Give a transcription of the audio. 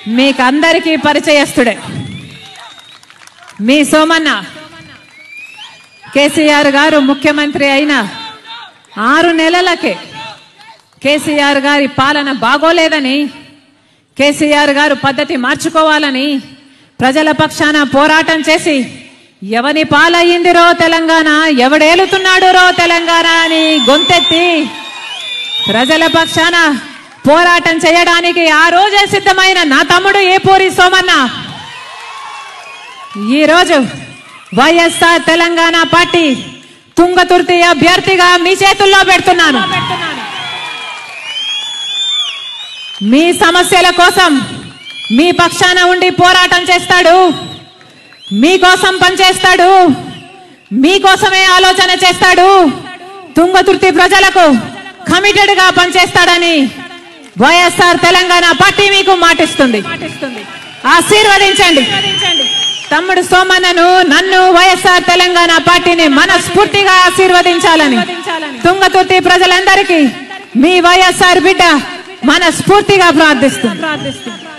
మీకందరికీ పరిచయస్తుడే మీ సోమన్న కేసీఆర్ గారు ముఖ్యమంత్రి అయిన ఆరు నెలలకే కేసీఆర్ గారి పాలన బాగోలేదని కేసీఆర్ గారు పద్ధతి మార్చుకోవాలని ప్రజల పక్షాన పోరాటం చేసి ఎవని పాలయ్యిందిరో తెలంగాణ ఎవడేలుతున్నాడు రో తెలంగాణ అని గొంతెత్తి ప్రజల పక్షాన పోరాటం చేయడానికి ఆ రోజే సిద్ధమైన నా తమ్ముడు ఏపూరి సోమన్న ఈరోజు వైఎస్ఆర్ తెలంగాణ పార్టీ తుంగతుర్తి అభ్యర్థిగా మీ చేతుల్లో పెడుతున్నాను మీ సమస్యల కోసం మీ పక్షాన ఉండి పోరాటం చేస్తాడు మీకోసం పనిచేస్తాడు మీకోసమే ఆలోచన చేస్తాడు తుంగతుర్తి ప్రజలకు కమిటెడ్ గా పనిచేస్తాడని వైఎస్ఆర్ తెలంగాణ పార్టీ మీకు మాటిస్తుంది ఆశీర్వదించండి తమ్ముడు సోమన్నను నన్ను వైఎస్ఆర్ తెలంగాణ పార్టీని మనస్ఫూర్తిగా ఆశీర్వదించాలని తుంగతుర్తి ప్రజలందరికీ మీ వైఎస్ఆర్ బిడ్డ మనస్ఫూర్తిగా ప్రార్థిస్తుంది